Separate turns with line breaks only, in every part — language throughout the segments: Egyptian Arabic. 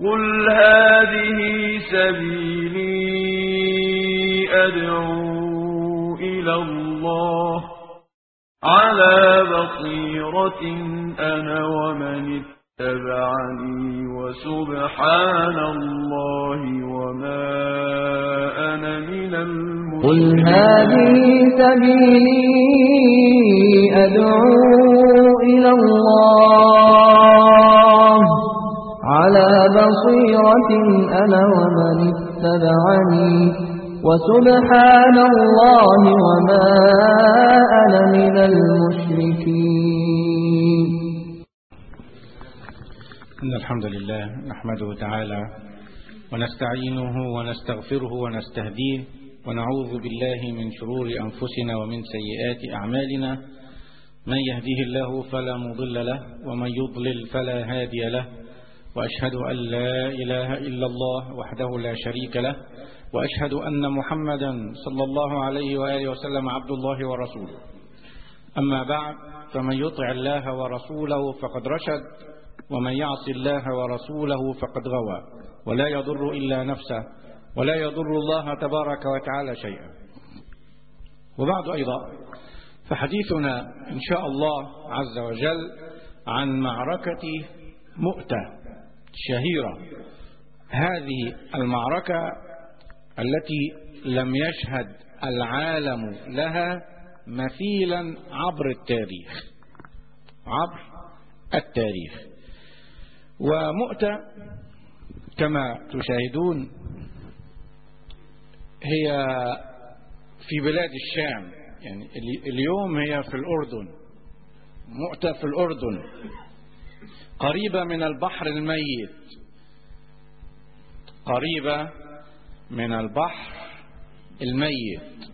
قل هذه سبيلي أدعو إلى الله على بصيرة أنا ومن اتبعني وسبحان الله وما أنا من
قل
المشركين
هذه سبيلي أدعو إلى الله على بصيرة أنا ومن اتبعني وسبحان الله وما أنا من المشركين
إن الحمد لله نحمده تعالى ونستعينه ونستغفره ونستهديه ونعوذ بالله من شرور أنفسنا ومن سيئات أعمالنا من يهديه الله فلا مضل له ومن يضلل فلا هادي له وأشهد أن لا إله إلا الله وحده لا شريك له وأشهد أن محمدا صلى الله عليه وآله وسلم عبد الله ورسوله أما بعد فمن يطع الله ورسوله فقد رشد ومن يعص الله ورسوله فقد غوى ولا يضر إلا نفسه ولا يضر الله تبارك وتعالى شيئا وبعد أيضا فحديثنا إن شاء الله عز وجل عن معركة مؤتة شهيرة هذه المعركة التي لم يشهد العالم لها مثيلا عبر التاريخ عبر التاريخ ومؤتة كما تشاهدون هي في بلاد الشام يعني اليوم هي في الأردن مؤتة في الأردن قريبة من البحر الميت قريبة من البحر الميت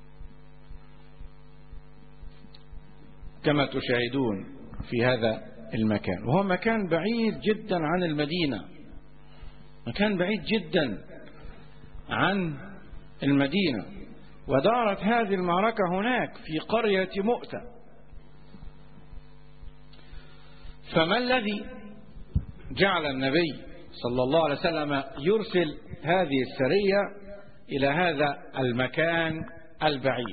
كما تشاهدون في هذا المكان وهو مكان بعيد جدا عن المدينة مكان بعيد جدا عن المدينة ودارت هذه المعركة هناك في قرية مؤتة فما الذي جعل النبي صلى الله عليه وسلم يرسل هذه السرية إلى هذا المكان البعيد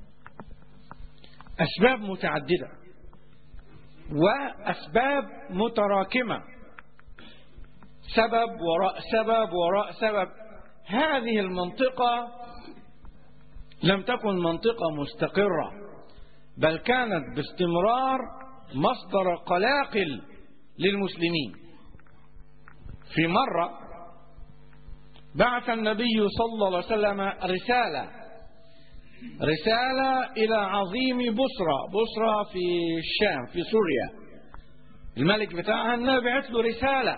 أسباب متعددة وأسباب متراكمة سبب وراء سبب وراء سبب هذه المنطقة لم تكن منطقة مستقرة بل كانت باستمرار مصدر قلاقل للمسلمين في مرة بعث النبي صلى الله عليه وسلم رسالة رسالة إلى عظيم بصرة بصرة في الشام في سوريا الملك بتاعها النبي بعث له رسالة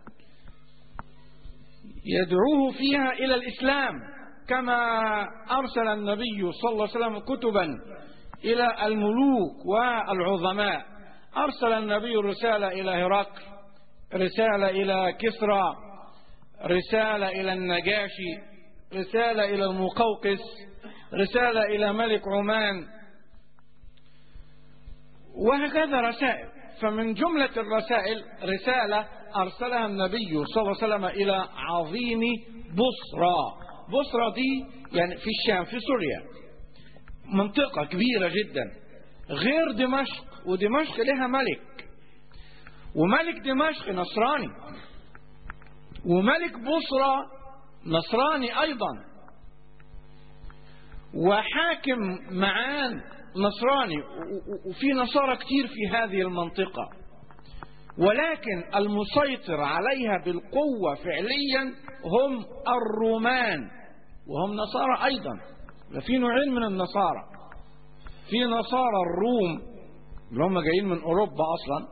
يدعوه فيها إلى الإسلام كما أرسل النبي صلى الله عليه وسلم كتبا إلى الملوك والعظماء أرسل النبي رسالة إلى هرقل رسالة إلى كسرى رسالة إلى النجاشي رسالة إلى المقوقس رسالة إلى ملك عمان وهكذا رسائل فمن جملة الرسائل رسالة أرسلها النبي صلى الله عليه وسلم إلى عظيم بصرى بصرى دي يعني في الشام في سوريا منطقة كبيرة جدا غير دمشق ودمشق لها ملك وملك دمشق نصراني وملك بصرى نصراني أيضا وحاكم معان نصراني وفي نصارى كتير في هذه المنطقة ولكن المسيطر عليها بالقوة فعليا هم الرومان وهم نصارى أيضا في نوعين من النصارى في نصارى الروم اللي هم جايين من أوروبا أصلا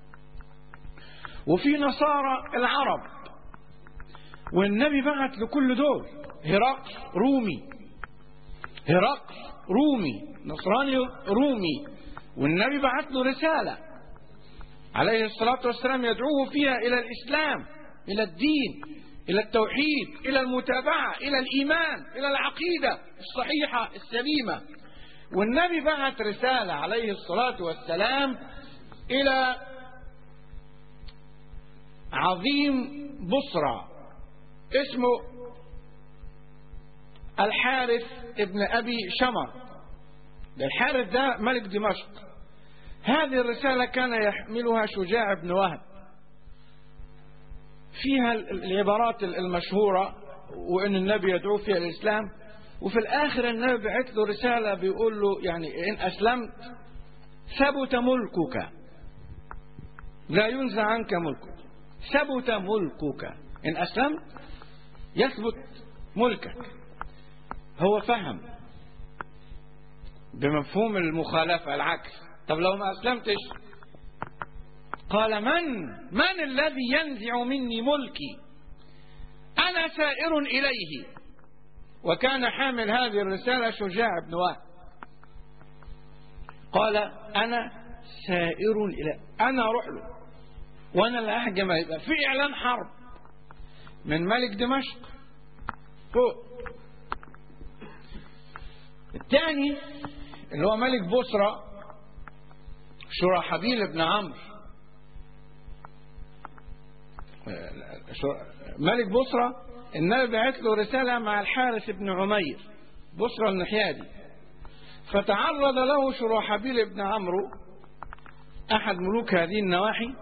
وفي نصارى العرب والنبي بعت لكل دول هرقل رومي هرقل رومي نصراني رومي والنبي بعت له رسالة عليه الصلاة والسلام يدعوه فيها إلى الإسلام إلى الدين إلى التوحيد إلى المتابعة إلى الإيمان إلى العقيدة الصحيحة السليمة والنبي بعت رسالة عليه الصلاة والسلام إلى عظيم بصرى اسمه الحارث ابن أبي شمر ده الحارث ده ملك دمشق هذه الرسالة كان يحملها شجاع بن وهب فيها العبارات المشهورة وأن النبي يدعو فيها الإسلام وفي الآخر النبي بعت له رسالة بيقول له يعني إن أسلمت ثبت ملكك لا ينزع عنك ملكك ثبت ملكك إن أسلمت يثبت ملكك هو فهم بمفهوم المخالفة العكس طب لو ما أسلمتش قال من من الذي ينزع مني ملكي أنا سائر إليه وكان حامل هذه الرسالة شجاع بن وهب قال أنا سائر إليه أنا أروح له وأنا اللي أحجم يبقى في إعلان حرب من ملك دمشق فوق الثاني اللي هو ملك بصرى شرحبيل بن عمرو ملك بصرى النبي بعت له رسالة مع الحارث بن عمير بصرى النحيادي فتعرض له شرحبيل بن عمرو أحد ملوك هذه النواحي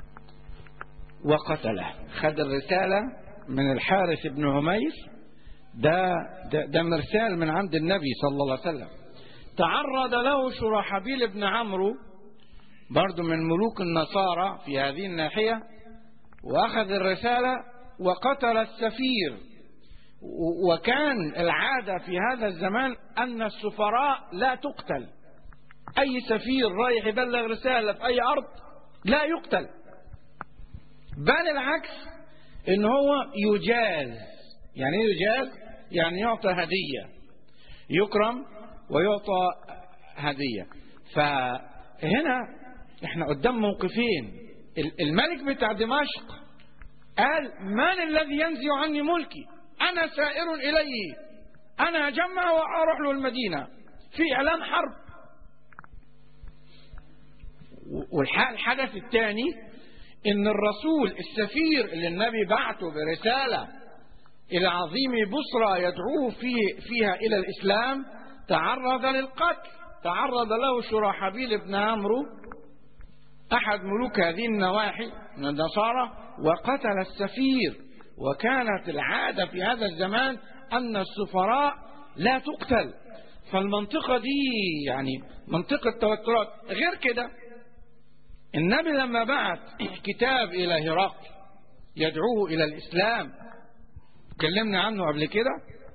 وقتله خد الرسالة من الحارث بن عمير ده, ده, ده مرسال من عند النبي صلى الله عليه وسلم تعرض له شرحبيل بن عمرو برضو من ملوك النصارى في هذه الناحية وأخذ الرسالة وقتل السفير وكان العادة في هذا الزمان أن السفراء لا تقتل أي سفير رايح يبلغ رسالة في أي أرض لا يقتل بل العكس إن هو يجاز يعني ايه يجاز يعني يعطى هدية يكرم ويعطى هدية فهنا احنا قدام موقفين الملك بتاع دمشق قال من الذي ينزع عني ملكي انا سائر اليه انا اجمع واروح له المدينة في اعلان حرب والحدث الثاني ان الرسول السفير اللي النبي بعته برسالة الى عظيم بصرى يدعوه فيه فيها الى الاسلام تعرض للقتل تعرض له شرحبيل بن عمرو أحد ملوك هذه النواحي من النصارى وقتل السفير وكانت العادة في هذا الزمان أن السفراء لا تقتل فالمنطقة دي يعني منطقة توترات غير كده النبي لما بعت كتاب إلى هرقل يدعوه إلى الإسلام تكلمنا عنه قبل كده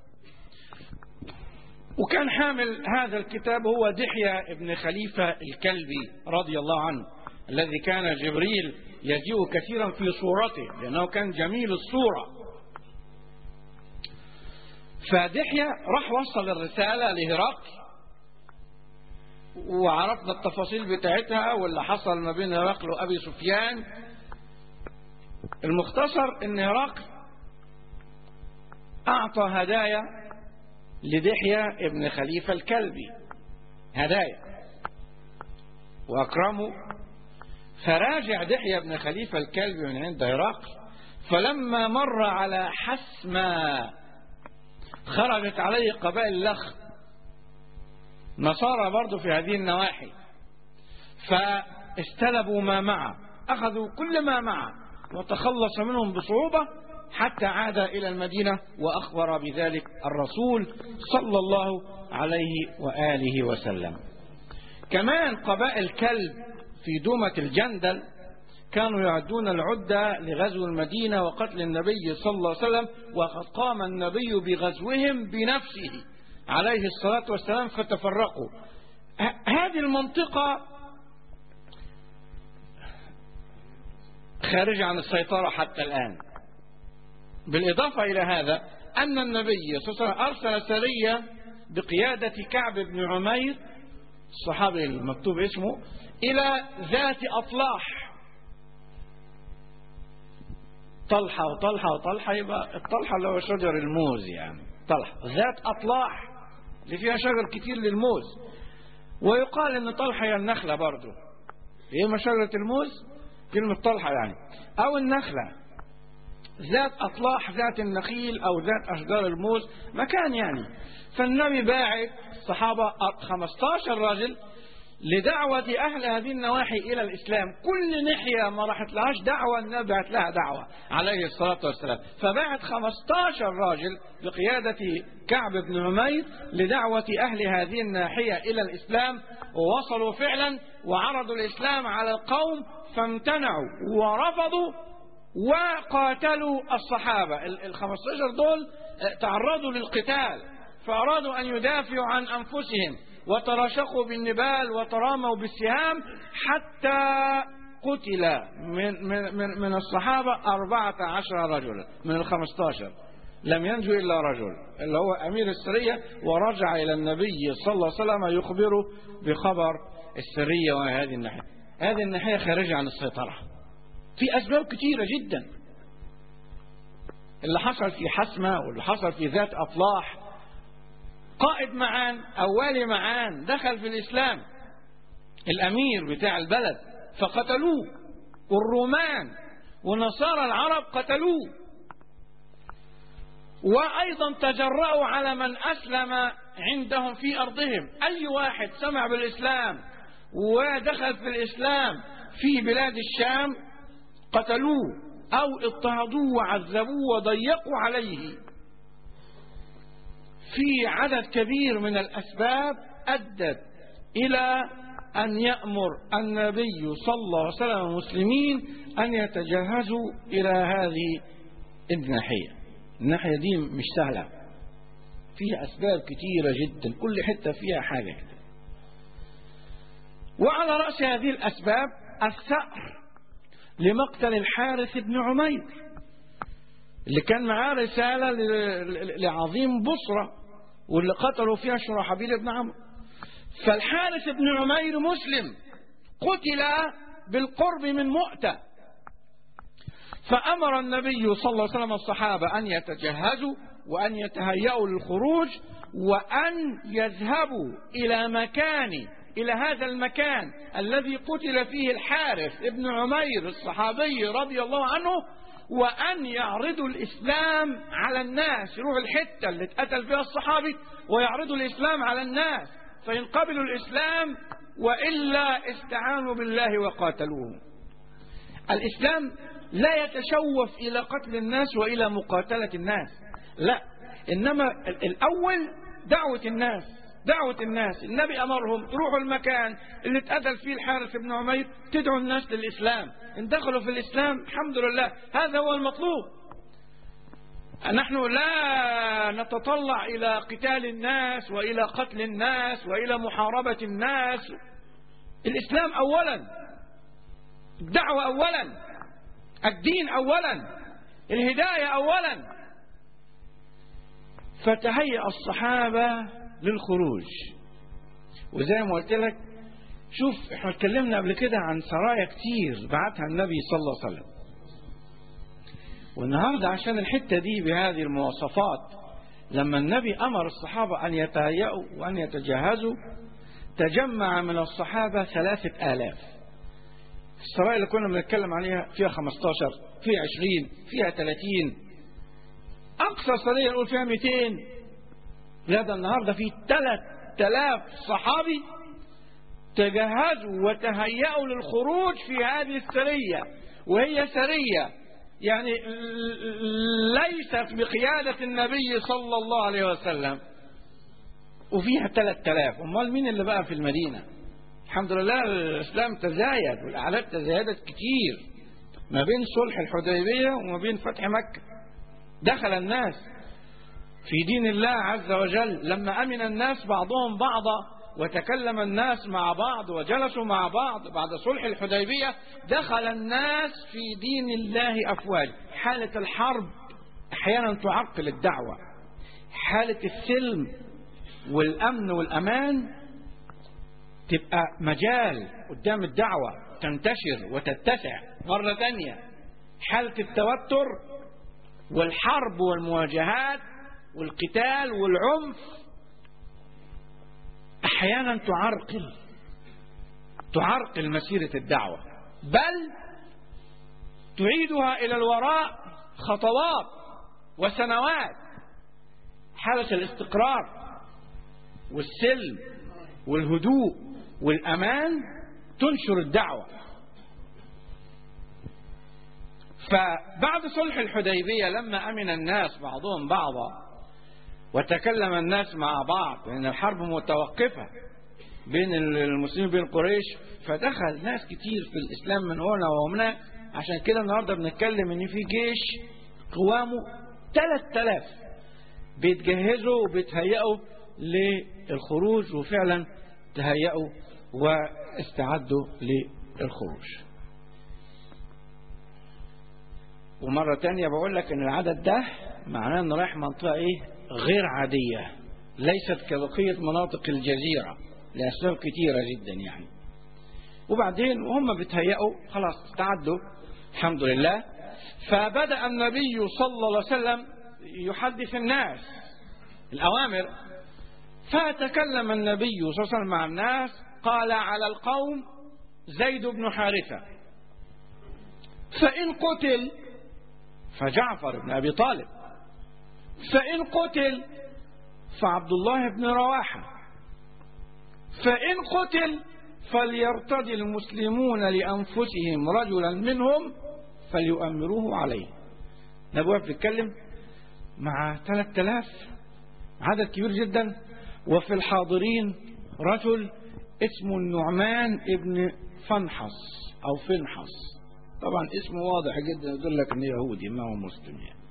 وكان حامل هذا الكتاب هو دحية ابن خليفة الكلبي رضي الله عنه الذي كان جبريل يجيء كثيرا في صورته لأنه كان جميل الصورة فدحية راح وصل الرسالة لهرقل وعرفنا التفاصيل بتاعتها واللي حصل ما بين هرقل وأبي سفيان المختصر ان هرقل أعطى هدايا لدحية ابن خليفة الكلبي هدايا وأكرمه فراجع دحية بن خليفة الكلبي من عند هرقل فلما مر على حسمة خرجت عليه قبائل لخ نصارى برضو في هذه النواحي فاستلبوا ما معه أخذوا كل ما معه وتخلص منهم بصعوبة حتى عاد إلى المدينة وأخبر بذلك الرسول صلى الله عليه وآله وسلم كمان قبائل كلب في دومة الجندل كانوا يعدون العدة لغزو المدينة وقتل النبي صلى الله عليه وسلم وقد قام النبي بغزوهم بنفسه عليه الصلاة والسلام فتفرقوا هذه المنطقة خارجة عن السيطرة حتى الآن بالإضافة إلى هذا أن النبي صلى الله عليه وسلم أرسل سرية بقيادة كعب بن عمير الصحابي المكتوب اسمه إلى ذات أطلاح طلحة وطلحة وطلحة يبقى الطلحة اللي هو شجر الموز يعني طلحة ذات أطلاح اللي فيها شجر كتير للموز ويقال ان طلحة هي النخلة برضو هي ما شجرة الموز كلمة طلحة يعني أو النخلة ذات أطلاح ذات النخيل أو ذات أشجار الموز مكان يعني فالنبي باعت الصحابة 15 رجل لدعوة أهل هذه النواحي إلى الإسلام كل ناحية ما راحت لهاش دعوة النبي بعت لها دعوة عليه الصلاة والسلام فبعت 15 راجل بقيادة كعب بن عمير لدعوة أهل هذه الناحية إلى الإسلام ووصلوا فعلا وعرضوا الإسلام على القوم فامتنعوا ورفضوا وقاتلوا الصحابة ال 15 دول تعرضوا للقتال فأرادوا أن يدافعوا عن أنفسهم وتراشقوا بالنبال وتراموا بالسهام حتى قتل من, من, من, من الصحابة أربعة عشر رجلا من الخمستاشر لم ينجو إلا رجل اللي هو أمير السرية ورجع إلى النبي صلى الله عليه وسلم يخبره بخبر السرية وهذه الناحية هذه الناحية خارجة عن السيطرة في أسباب كثيرة جدا اللي حصل في حسمة واللي حصل في ذات أطلاح قائد معان أو والي معان دخل في الإسلام الأمير بتاع البلد فقتلوه والرومان ونصارى العرب قتلوه وأيضا تجرأوا على من أسلم عندهم في أرضهم أي واحد سمع بالإسلام ودخل في الإسلام في بلاد الشام قتلوه أو اضطهدوه وعذبوه وضيقوا عليه في عدد كبير من الأسباب أدت إلى أن يأمر النبي صلى الله عليه وسلم المسلمين أن يتجهزوا إلى هذه الناحية الناحية دي مش سهلة فيها أسباب كثيرة جدا كل حتة فيها حاجة كده وعلى رأس هذه الأسباب الثأر لمقتل الحارث بن عمير اللي كان معاه رسالة لعظيم بصرة واللي قتلوا فيها شرحبيل بن عمرو فالحارث بن عمير مسلم قتل بالقرب من مؤتة فأمر النبي صلى الله عليه وسلم الصحابة أن يتجهزوا وأن يتهيأوا للخروج وأن يذهبوا إلى مكان إلى هذا المكان الذي قتل فيه الحارث ابن عمير الصحابي رضي الله عنه وأن يعرضوا الإسلام على الناس يروح الحتة اللي اتقتل فيها الصحابي ويعرضوا الإسلام على الناس فإن قبلوا الإسلام وإلا استعانوا بالله وقاتلوهم الإسلام لا يتشوف إلى قتل الناس وإلى مقاتلة الناس لا إنما الأول دعوة الناس دعوة الناس النبي أمرهم روحوا المكان اللي اتقتل فيه الحارث بن عمير تدعوا الناس للإسلام إن دخلوا في الإسلام الحمد لله هذا هو المطلوب نحن لا نتطلع إلى قتال الناس وإلى قتل الناس وإلى محاربة الناس الإسلام أولا الدعوة أولا الدين أولا الهداية أولا فتهيأ الصحابة للخروج وزي ما قلت لك شوف احنا اتكلمنا قبل كده عن سرايا كتير بعتها النبي صلى الله عليه وسلم والنهارده عشان الحته دي بهذه المواصفات لما النبي امر الصحابه ان يتهيأوا وان يتجهزوا تجمع من الصحابه ثلاثه آلاف السرايا اللي كنا بنتكلم عليها فيها 15 فيها 20 فيها 30 اقصى سريه نقول فيها 200 لا ده النهارده في 3000 صحابي تجهزوا وتهيأوا للخروج في هذه السرية وهي سرية يعني ليست بقيادة النبي صلى الله عليه وسلم وفيها 3000 امال مين اللي بقى في المدينة الحمد لله الإسلام تزايد والأعداد تزايدت كتير ما بين صلح الحديبية وما بين فتح مكة دخل الناس في دين الله عز وجل لما أمن الناس بعضهم بعضا وتكلم الناس مع بعض وجلسوا مع بعض بعد صلح الحديبية دخل الناس في دين الله أفواج حالة الحرب أحيانا تعقل الدعوة حالة السلم والأمن والأمان تبقى مجال قدام الدعوة تنتشر وتتسع مرة ثانية حالة التوتر والحرب والمواجهات والقتال والعنف احيانا تعرقل تعرقل مسيره الدعوه بل تعيدها الى الوراء خطوات وسنوات حالة الاستقرار والسلم والهدوء والأمان تنشر الدعوة فبعد صلح الحديبية لما أمن الناس بعضهم بعضا وتكلم الناس مع بعض لأن الحرب متوقفة بين المسلمين وبين قريش فدخل ناس كتير في الإسلام من هنا وهنا عشان كده النهاردة بنتكلم إن في جيش قوامه 3000 بيتجهزوا وبيتهيئوا للخروج وفعلا تهيئوا واستعدوا للخروج ومرة تانية بقول لك ان العدد ده معناه انه رايح منطقة ايه غير عادية ليست كبقية مناطق الجزيرة لأسباب كتيرة جدا يعني وبعدين وهم بيتهيئوا خلاص استعدوا الحمد لله فبدأ النبي صلى الله عليه وسلم يحدث الناس الأوامر فتكلم النبي صلى الله عليه وسلم مع الناس قال على القوم زيد بن حارثة فإن قتل فجعفر بن أبي طالب فإن قتل فعبد الله بن رواحة فإن قتل فليرتدي المسلمون لأنفسهم رجلا منهم فليؤمروه عليه نبوة بتتكلم مع 3000 عدد كبير جدا وفي الحاضرين رجل اسمه النعمان ابن فنحص أو فنحص طبعا اسمه واضح جدا يدل لك انه يهودي ما هو مسلم يعني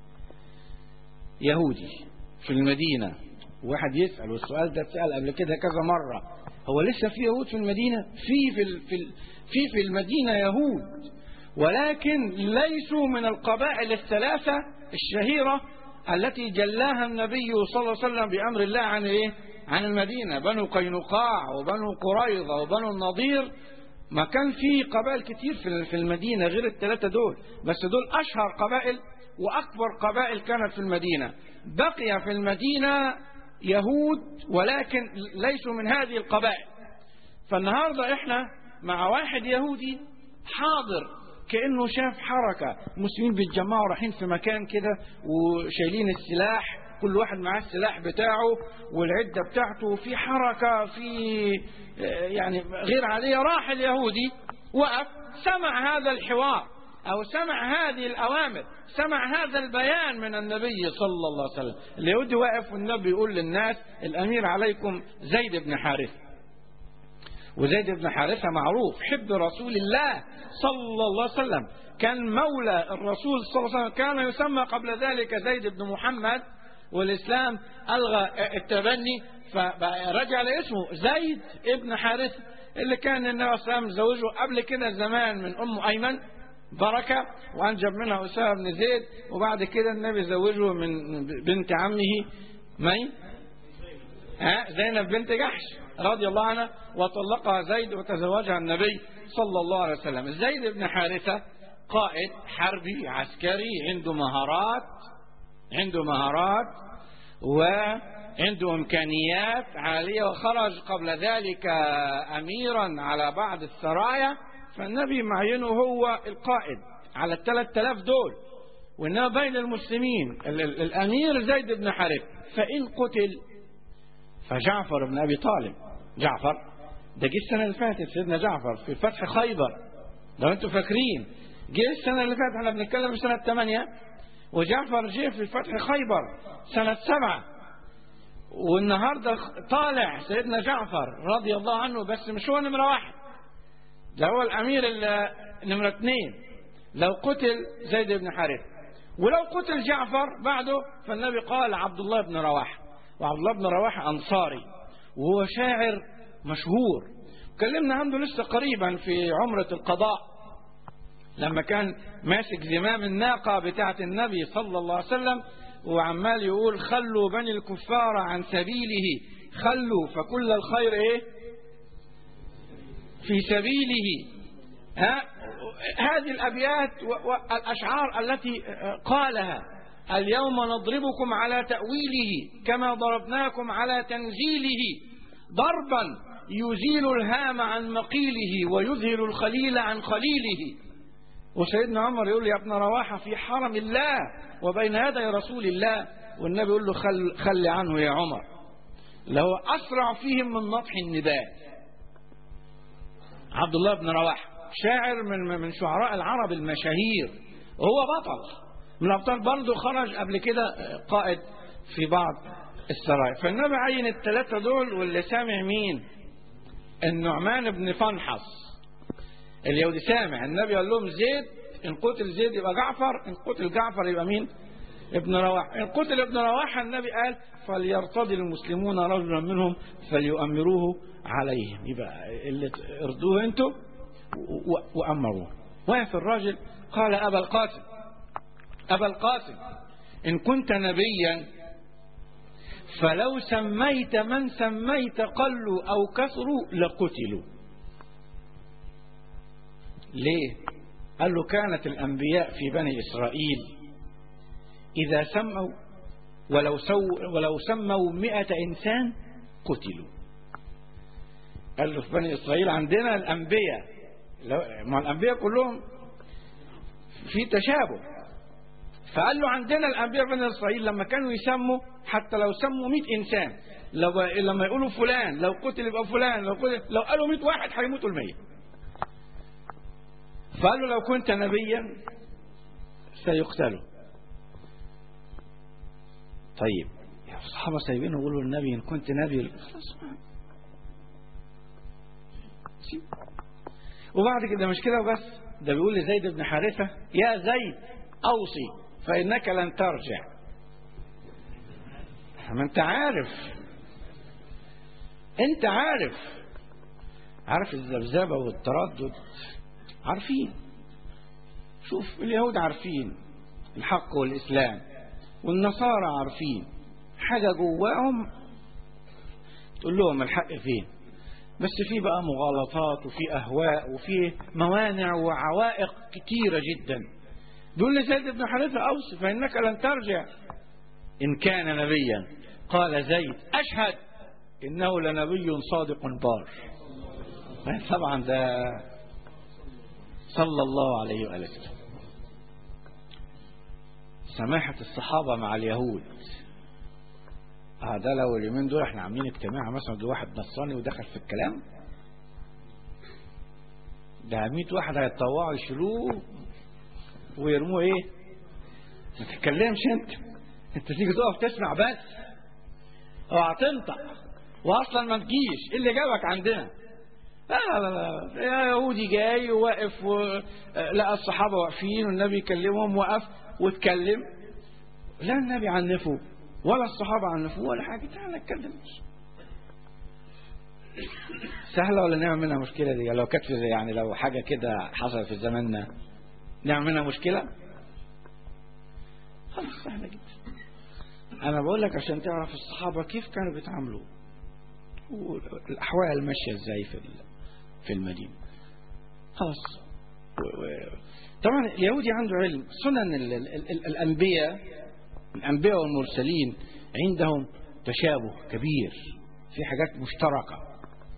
يهودي في المدينة واحد يسأل والسؤال ده اتسأل قبل كده كذا مرة هو لسه في يهود في المدينة في في ال- في ال- في في المدينة يهود ولكن ليسوا من القبائل الثلاثة الشهيرة التي جلاها النبي صلى الله عليه وسلم بأمر الله عن ايه عن المدينة بنو قينقاع وبنو قريظة وبنو النضير ما كان في قبائل كتير في في المدينة غير الثلاثة دول بس دول أشهر قبائل وأكبر قبائل كانت في المدينة بقي في المدينة يهود ولكن ليسوا من هذه القبائل فالنهاردة احنا مع واحد يهودي حاضر كأنه شاف حركة مسلمين بيتجمعوا رايحين في مكان كده وشايلين السلاح كل واحد معاه السلاح بتاعه والعدة بتاعته وفي حركة في آه، يعني غير عادية راح اليهودي وقف سمع هذا الحوار أو سمع هذه الأوامر سمع هذا البيان من النبي صلى الله عليه وسلم اليهودي واقف والنبي يقول للناس الأمير عليكم زيد بن حارثة وزيد بن حارثة معروف حب رسول الله صلى الله عليه وسلم كان مولى الرسول صلى الله عليه وسلم كان يسمى قبل ذلك زيد بن محمد والإسلام ألغى التبني فرجع لاسمه زيد ابن حارثة اللي كان النبي صلى الله عليه وسلم زوجه قبل كده زمان من أم أيمن بركة وأنجب منها أسامة بن زيد وبعد كده النبي زوجه من بنت عمه مين؟ ها زينب بنت جحش رضي الله عنها وطلقها زيد وتزوجها النبي صلى الله عليه وسلم زيد بن حارثة قائد حربي عسكري عنده مهارات عنده مهارات وعنده إمكانيات عالية وخرج قبل ذلك أميرا على بعض السرايا فالنبي معينه هو القائد على الثلاث آلاف دول وإنما بين المسلمين ال- ال- الأمير زيد بن حارثة فإن قتل فجعفر بن أبي طالب جعفر ده جه السنة اللي فاتت سيدنا جعفر في فتح خيبر لو انتم فاكرين جه السنة اللي فاتت احنا بنتكلم في سنة 8 وجعفر جه في فتح خيبر سنة 7 والنهاردة طالع سيدنا جعفر رضي الله عنه بس مش هو نمرة واحد ده هو الأمير ال- نمرة اثنين لو قتل زيد بن حارثة ولو قتل جعفر بعده فالنبي قال عبد الله بن رواحه وعبد الله بن رواحه أنصاري وهو شاعر مشهور كلمنا عنه لسه قريبا في عمرة القضاء لما كان ماسك زمام الناقة بتاعة النبي صلى الله عليه وسلم وعمال يقول خلوا بني الكفار عن سبيله خلوا فكل الخير ايه في سبيله ها هذه الأبيات والأشعار التي قالها اليوم نضربكم على تأويله كما ضربناكم على تنزيله ضربا يزيل الهام عن مقيله ويذهل الخليل عن خليله وسيدنا عمر يقول يا ابن رواحة في حرم الله وبين يدي رسول الله والنبي يقول له خل, خل عنه يا عمر لهو أسرع فيهم من نطح النداء عبد الله بن رواحة شاعر من من شعراء العرب المشاهير وهو بطل من الأبطال برضه خرج قبل كده قائد في بعض السرايا فالنبي عين الثلاثة دول واللي سامع مين النعمان بن فنحص اليهودي سامع النبي قال لهم زيد ان قتل زيد يبقى جعفر ان قتل جعفر يبقى مين ابن رواحة ان قتل ابن رواحة النبي قال فليرتضي المسلمون رجلا منهم فليؤمروه عليهم يبقى اللي ارضوه انتوا وأمروه وقف الراجل قال أبا القاسم أبا القاسم إن كنت نبيا فلو سميت من سميت قلوا أو كثروا لقتلوا ليه قال له كانت الأنبياء في بني إسرائيل إذا سموا ولو, سو ولو سموا مئة إنسان قتلوا قال له في بني إسرائيل عندنا الأنبياء ما الأنبياء كلهم في تشابه فقال له عندنا الأنبياء بني إسرائيل لما كانوا يسموا حتى لو سموا 100 إنسان لو لما يقولوا فلان لو قتل يبقى فلان لو قتل لو قالوا 100 واحد هيموتوا ال 100 فقال له لو كنت نبيا سيقتلوا طيب يا الصحابة سايبينه يقولوا للنبي إن كنت نبي خلاص وبعد كده مش كده وبس ده بيقول لزيد بن حارثة يا زيد أوصي فإنك لن ترجع ما أنت عارف أنت عارف عارف الذبذبة والتردد عارفين شوف اليهود عارفين الحق والإسلام والنصارى عارفين حاجة جواهم تقول لهم الحق فين بس في بقى مغالطات وفي أهواء وفي موانع وعوائق كتيرة جدا بيقول لزيد بن حارثة أوصي فإنك لن ترجع إن كان نبيا قال زيد أشهد إنه لنبي صادق بار طبعا ده صلى الله عليه وآله وسلم سماحة الصحابة مع اليهود اه ده لو اليومين دول احنا عاملين اجتماع مثلا ده واحد نصراني ودخل في الكلام ده 100 واحد هيتطوعوا يشيلوه ويرموه ايه ما تتكلمش انت انت تيجي تقف تسمع بس اوعى تنطق واصلا ما تجيش ايه اللي جابك عندنا لا لا لا يا يهودي جاي وواقف لقى الصحابه واقفين والنبي يكلمهم وقف واتكلم لا النبي عنفه ولا الصحابه عنفوه ولا حاجه تعالى نتكلم سهلة ولا نعمل منها مشكلة دي لو كانت يعني لو حاجة كده حصلت في زماننا نعمل منها مشكلة خلاص سهلة جدا أنا بقول لك عشان تعرف الصحابة كيف كانوا بيتعاملوا والأحوال ماشية إزاي في في المدينة خلاص طبعا اليهودي عنده علم سنن ال ال ال الأنبياء الأنبياء والمرسلين عندهم تشابه كبير في حاجات مشتركة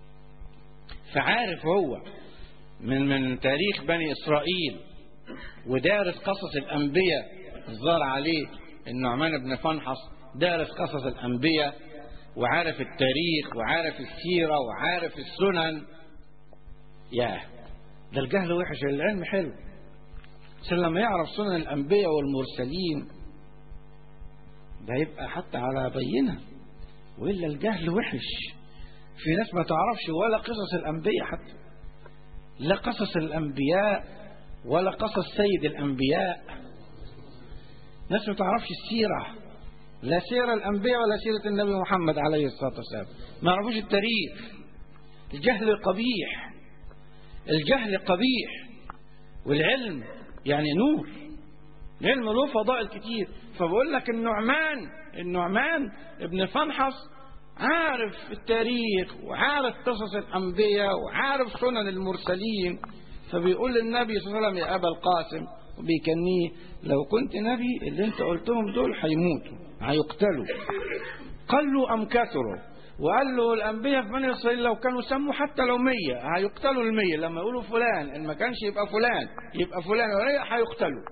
فعارف هو من من تاريخ بني إسرائيل ودارس قصص الأنبياء الظاهر عليه النعمان بن فنحص دارس قصص الأنبياء وعارف التاريخ وعارف السيرة وعارف السنن ياه ده الجهل وحش العلم حلو بس لما يعرف سنن الأنبياء والمرسلين ده يبقى حتى على بينة وإلا الجهل وحش في ناس ما تعرفش ولا قصص الأنبياء حتى لا قصص الأنبياء ولا قصص سيد الأنبياء ناس ما تعرفش السيرة لا سيرة الأنبياء ولا سيرة النبي محمد عليه الصلاة والسلام ما يعرفوش التاريخ الجهل قبيح الجهل قبيح والعلم يعني نور العلم له فضائل كتير فبقول لك النعمان النعمان ابن فنحص عارف التاريخ وعارف قصص الأنبياء وعارف سنن المرسلين فبيقول للنبي صلى الله عليه وسلم يا أبا القاسم وبيكنيه لو كنت نبي اللي انت قلتهم دول هيموتوا هيقتلوا قلوا أم كثروا وقال له الأنبياء في بني إسرائيل لو كانوا سموا حتى لو مية هيقتلوا المية لما يقولوا فلان إن ما كانش يبقى فلان يبقى فلان ولا هيقتلوا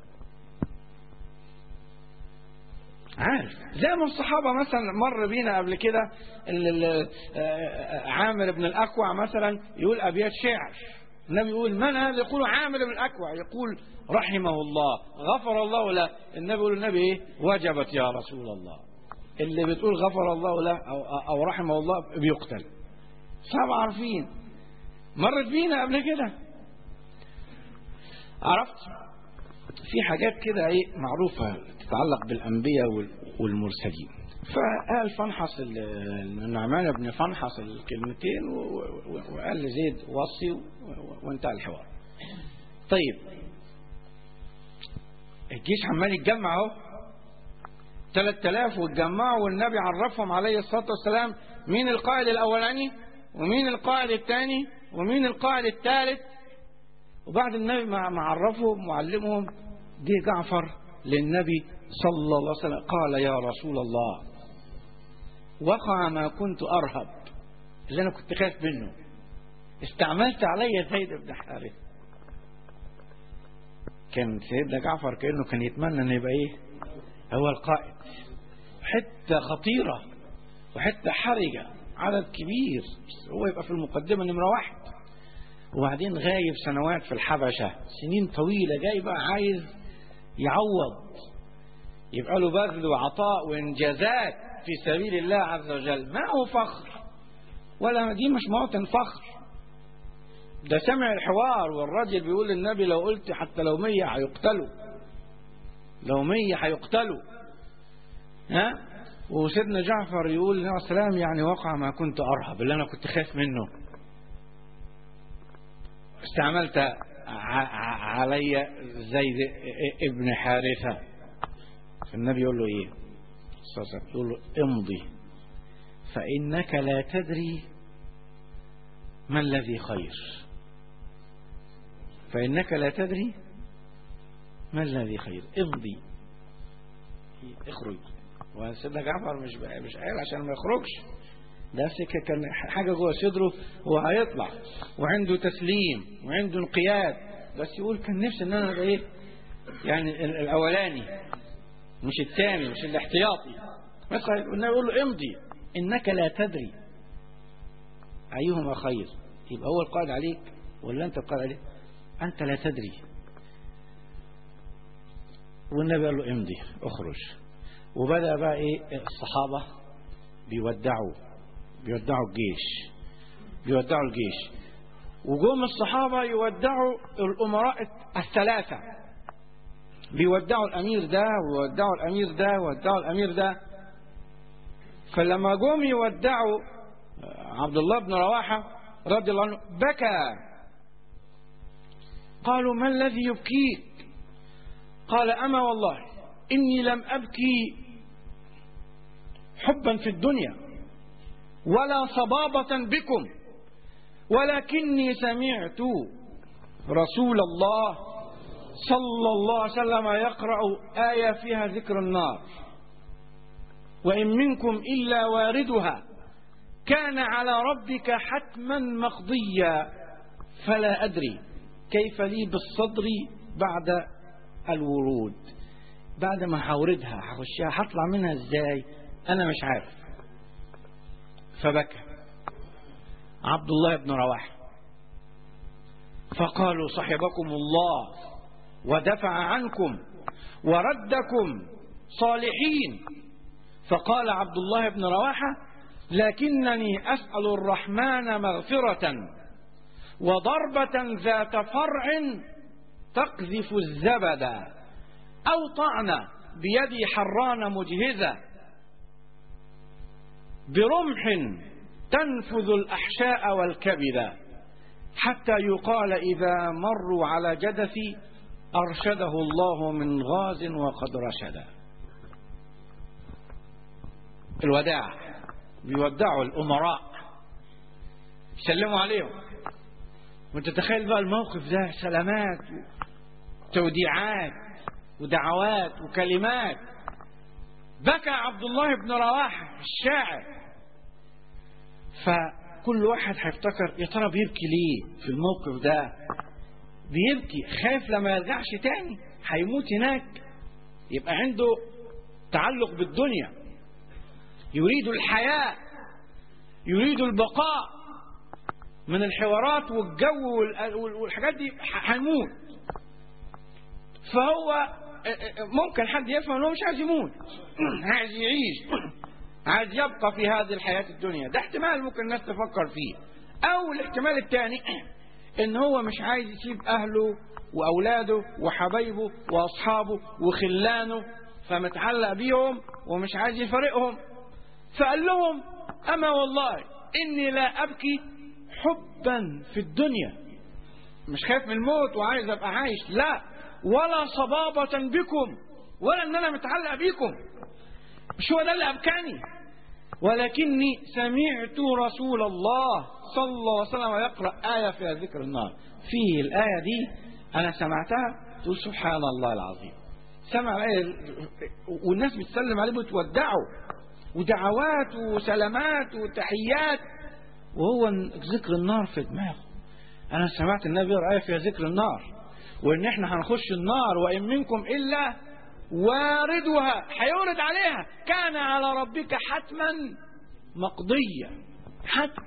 عارف زي ما الصحابة مثلا مر بينا قبل كده ال- ال- آه، عامر بن الأكوع مثلا يقول أبيات شعر النبي يقول من هذا يقول عامر بن الأكوع يقول رحمه الله غفر الله له النبي يقول النبي إيه وجبت يا رسول الله اللي بتقول غفر الله له أو, أو رحمه الله بيقتل صعب عارفين مرت بينا قبل كده عرفت في حاجات كده ايه معروفة تتعلق بالأنبياء وال- والمرسلين فقال فنحص ال- النعمان بن فنحص الكلمتين و- و- وقال لزيد وصي و- و- وانتهى الحوار طيب الجيش عمال يتجمع اهو 3000 واتجمعوا والنبي عرفهم عليه الصلاة والسلام مين القائد الأولاني ومين القائد الثاني ومين القائد الثالث وبعد النبي ما ما عرفهم وعلمهم جه جعفر للنبي صلى الله عليه وسلم قال يا رسول الله وقع ما كنت أرهب اللي أنا كنت خايف منه استعملت علي زيد بن حارث كان سيدنا جعفر كأنه كان يتمنى أن يبقى إيه هو القائد حتة خطيرة وحتة حرجة عدد كبير هو يبقى في المقدمة نمرة واحد وبعدين غايب سنوات في الحبشة سنين طويلة جاي بقى عايز يعوض يبقى له بذل وعطاء وإنجازات في سبيل الله عز وجل ما هو فخر ولا دي مش موطن فخر ده سمع الحوار والراجل بيقول للنبي لو قلت حتى لو مية هيقتلوا لو مية هيقتلوا ها وسيدنا جعفر يقول عليه السلام يعني وقع ما كنت أرهب اللي أنا كنت خايف منه استعملت ع- ع- علي زيد ابن حارثة فالنبي يقول له ايه صلى الله عليه وسلم يقول له امضي فإنك لا تدري ما الذي خير فإنك لا تدري ما الذي خير امضي اخرج وسيدنا جعفر مش مش قايل عشان ما يخرجش ده سكة كان حاجة جوه صدره هو هيطلع وعنده تسليم وعنده انقياد بس يقول كان نفسي ان انا ابقى ايه يعني ال- الاولاني مش الثاني مش الاحتياطي بس النبي يقول له امضي انك لا تدري ايهما خير يبقى هو القائد عليك ولا انت القائد عليك انت لا تدري والنبي قال له امضي اخرج وبدأ بقى ايه الصحابة بيودعوا بيودعوا الجيش بيودعوا الجيش وجوم الصحابة يودعوا الأمراء الثلاثة بيودعوا الأمير ده ويودعوا الأمير ده ويودعوا الأمير ده فلما جم يودعوا عبد الله بن رواحة رضي الله عنه بكى قالوا ما الذي يبكيك قال أما والله إني لم أبكي حبا في الدنيا ولا صبابة بكم ولكني سمعت رسول الله صلى الله عليه وسلم يقرأ آية فيها ذكر النار وإن منكم إلا واردها كان على ربك حتما مقضيا فلا أدري كيف لي بالصدر بعد الورود بعد ما هوردها هخشها هطلع منها ازاي انا مش عارف فبكى عبد الله بن رواحه فقالوا صحبكم الله ودفع عنكم وردكم صالحين فقال عبد الله بن رواحه لكنني اسال الرحمن مغفره وضربه ذات فرع تقذف الزبد أو طعنة بيد حران مجهزة برمح تنفذ الأحشاء والكبد حتى يقال إذا مروا على جدثي أرشده الله من غاز وقد رشد الوداع بيودعوا الأمراء سلموا عليهم وانت تخيل بقى الموقف ده سلامات توديعات ودعوات وكلمات بكى عبد الله بن رواحة الشاعر فكل واحد هيفتكر يا ترى بيبكي ليه في الموقف ده بيبكي خايف لما يرجعش تاني هيموت هناك يبقى عنده تعلق بالدنيا يريد الحياة يريد البقاء من الحوارات والجو والحاجات دي هيموت فهو ممكن حد يفهم انه مش عايز يموت عايز يعيش عايز يبقى في هذه الحياة الدنيا ده احتمال ممكن الناس تفكر فيه او الاحتمال الثاني ان هو مش عايز يسيب اهله واولاده وحبايبه واصحابه وخلانه فمتعلق بيهم ومش عايز يفارقهم فقال لهم اما والله اني لا ابكي حبا في الدنيا مش خايف من الموت وعايز ابقى عايش لا ولا صبابة بكم ولا ان انا متعلق بيكم مش هو ده اللي ابكاني ولكني سمعت رسول الله صلى الله عليه وسلم يقرأ آية فيها ذكر النار في الآية دي أنا سمعتها تقول سبحان الله العظيم سمع الآية والناس بتسلم عليه بتودعه ودعوات وسلامات وتحيات وهو ذكر النار في دماغه أنا سمعت النبي يقرأ آية فيها ذكر النار وإن إحنا هنخش النار وإن منكم إلا واردها هيورد عليها كان على ربك حتما مقضية حتم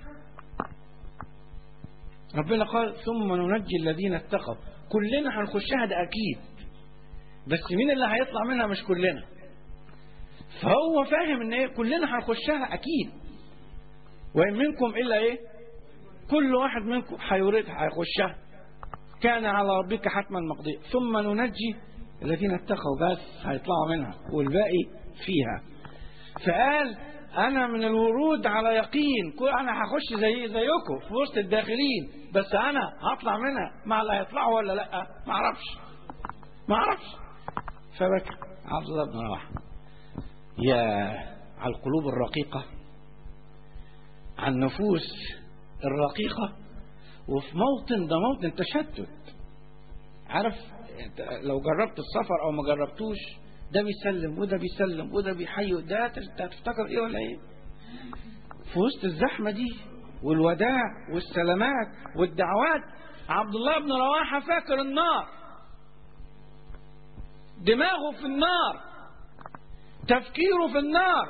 ربنا قال ثم ننجي الذين اتقوا كلنا هنخشها ده أكيد بس مين اللي هيطلع منها مش كلنا فهو فاهم ان ايه كلنا هنخشها اكيد وان منكم الا ايه كل واحد منكم هيوردها هيخشها كان على ربك حتما مقضيا ثم ننجي الذين اتقوا بس هيطلعوا منها والباقي فيها فقال انا من الورود على يقين كل انا هخش زي زيكم في وسط الداخلين بس انا هطلع منها مع اللي هيطلعوا ولا لا ما اعرفش ما اعرفش فبكى عبد الله بن رواحه يا على القلوب الرقيقه على النفوس الرقيقه وفي موطن ده موطن تشتت عارف لو جربت السفر او ما جربتوش ده بيسلم وده بيسلم وده بيحيي ده هتفتكر ايه ولا ايه في وسط الزحمه دي والوداع والسلامات والدعوات عبد الله بن رواحه فاكر النار دماغه في النار تفكيره في النار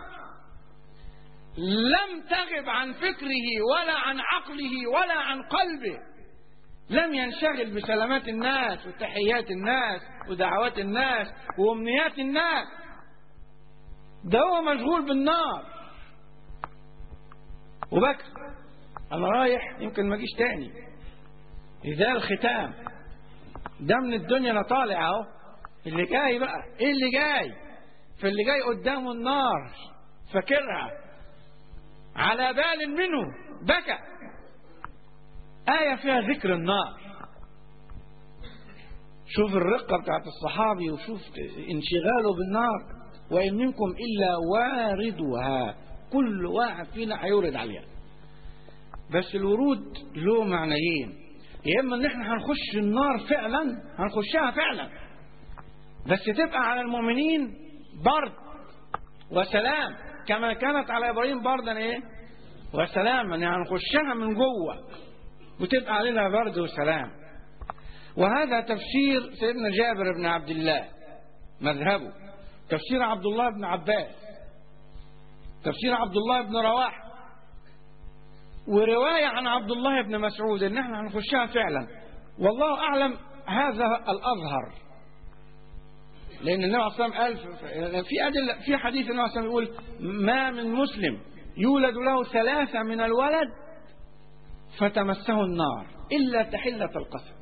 لم تغب عن فكره ولا عن عقله ولا عن قلبه لم ينشغل بسلامات الناس وتحيات الناس ودعوات الناس وامنيات الناس ده هو مشغول بالنار وبكى انا رايح يمكن ما اجيش تاني اذا الختام ده من الدنيا انا طالع اهو اللي جاي بقى ايه اللي جاي فاللي جاي قدامه النار فاكرها على بال منه بكى آية فيها ذكر النار شوف الرقة بتاعت الصحابي وشوف انشغاله بالنار وإن منكم إلا واردها كل واحد فينا هيورد عليها بس الورود له معنيين يا إما إن إحنا هنخش النار فعلا هنخشها فعلا بس تبقى على المؤمنين برد وسلام كما كانت على إبراهيم بردا إيه وسلام يعني هنخشها من جوه وتبقى علينا برد وسلام وهذا تفسير سيدنا جابر بن عبد الله مذهبه تفسير عبد الله بن عباس تفسير عبد الله بن رواحه ورواية عن عبد الله بن مسعود ان احنا هنخشها فعلا والله اعلم هذا الاظهر لان النبي عليه الصلاه والسلام قال في أدلة في حديث النبي عليه الصلاه والسلام يقول ما من مسلم يولد له ثلاثة من الولد فتمسه النار إلا تحلة القسم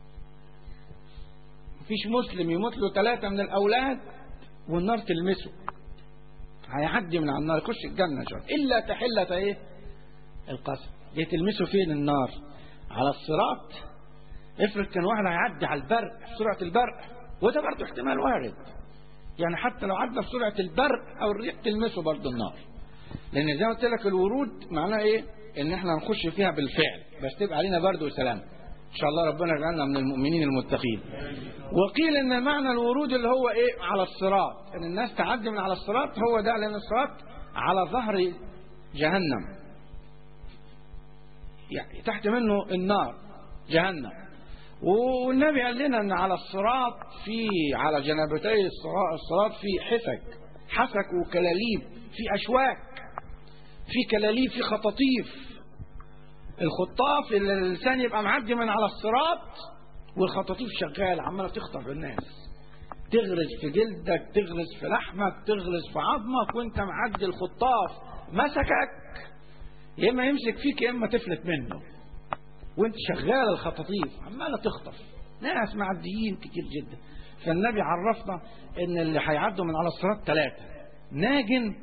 مفيش مسلم يموت له ثلاثة من الأولاد والنار تلمسه هيعدي من على النار يخش الجنة شر إلا تحلة إيه القسم دي تلمسه فين النار على الصراط افرض كان واحد هيعدي على البرق سرعة البرق وده برضه احتمال وارد يعني حتى لو عدى بسرعة البرق أو الريح تلمسه برضه النار لأن زي ما قلت لك الورود معناه إيه ان احنا نخش فيها بالفعل بس تبقى علينا برد وسلام ان شاء الله ربنا يجعلنا من المؤمنين المتقين وقيل ان معنى الورود اللي هو ايه على الصراط ان الناس تعدي من على الصراط هو ده لان الصراط على ظهر جهنم يعني تحت منه النار جهنم والنبي قال لنا ان على الصراط في على جنبتي الصراط, الصراط في حسك حسك وكلاليب في اشواك في كلاليب في خطاطيف الخطاف اللسان يبقى معدي من على الصراط والخطاطيف شغال عماله تخطف الناس تغرز في جلدك تغرز في لحمك تغرز في عظمك وانت معدي الخطاف مسكك يا اما يمسك فيك يا اما تفلت منه وانت شغال الخطاطيف عماله تخطف ناس معديين كتير جدا فالنبي عرفنا ان اللي هيعدوا من على الصراط ثلاثه ناجن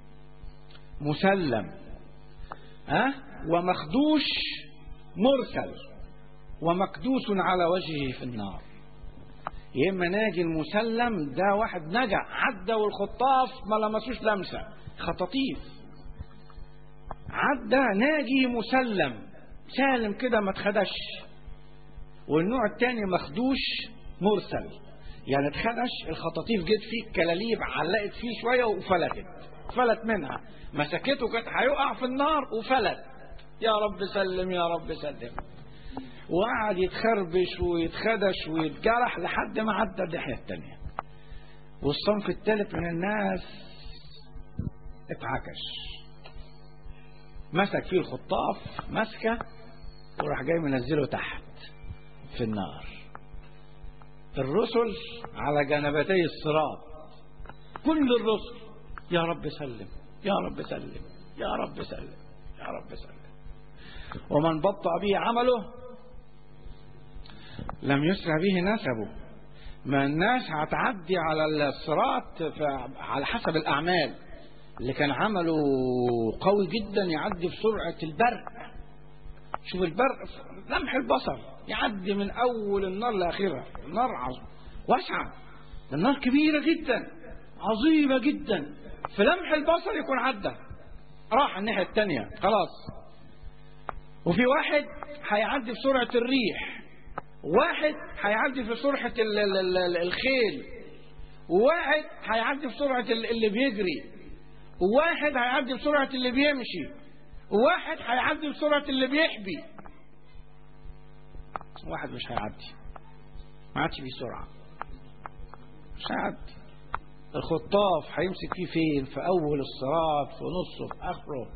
مسلم ها أه؟ ومخدوش مرسل ومكدوس على وجهه في النار يا اما ناجي المسلم ده واحد نجا عدى والخطاف ما لمسوش لمسه خطاطيف عدى ناجي مسلم سالم كده ما اتخدش والنوع الثاني مخدوش مرسل يعني اتخدش الخطاطيف جت فيه كلاليب علقت فيه شويه وفلتت فلت منها مسكته كانت هيقع في النار وفلت يا رب سلم يا رب سلم وقعد يتخربش ويتخدش ويتجرح لحد ما عدى الناحيه الثانيه والصنف الثالث من الناس اتعكش مسك فيه الخطاف مسكه وراح جاي منزله تحت في النار الرسل على جنبتي الصراط كل الرسل يا رب سلم يا رب سلم يا رب سلم يا رب سلم ومن بطأ به عمله لم يسرع به نسبه ما الناس هتعدي على الصراط على حسب الأعمال اللي كان عمله قوي جدا يعدي بسرعة البرق شوف البرق لمح البصر يعدي من أول النار لآخرها النار واسعة النار كبيرة جدا عظيمة جدا في لمح البصر يكون عدى راح الناحية التانية خلاص وفي واحد هيعدي بسرعة الريح واحد هيعدي في سرعة الخيل وواحد هيعدي بسرعة اللي بيجري وواحد هيعدي بسرعة اللي بيمشي وواحد هيعدي بسرعة اللي بيحبي واحد مش هيعدي ما عادش فيه سرعة مش هيعدي الخطاف هيمسك فيه فين في أول الصراط في نصه في آخره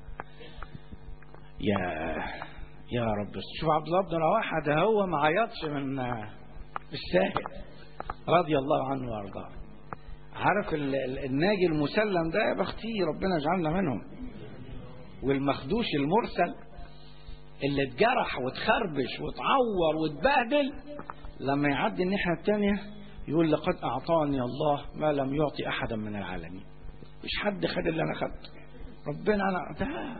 يا يا رب شوف عبد الله بن رواحة ده هو ما عيطش من الساهل رضي الله عنه وارضاه عارف الناجي المسلم ده يا بختي ربنا يجعلنا منهم والمخدوش المرسل اللي اتجرح واتخربش واتعور واتبهدل لما يعدي الناحية التانية يقول لقد أعطاني الله ما لم يعطي أحدا من العالمين مش حد خد اللي أنا خدته ربنا أنا ده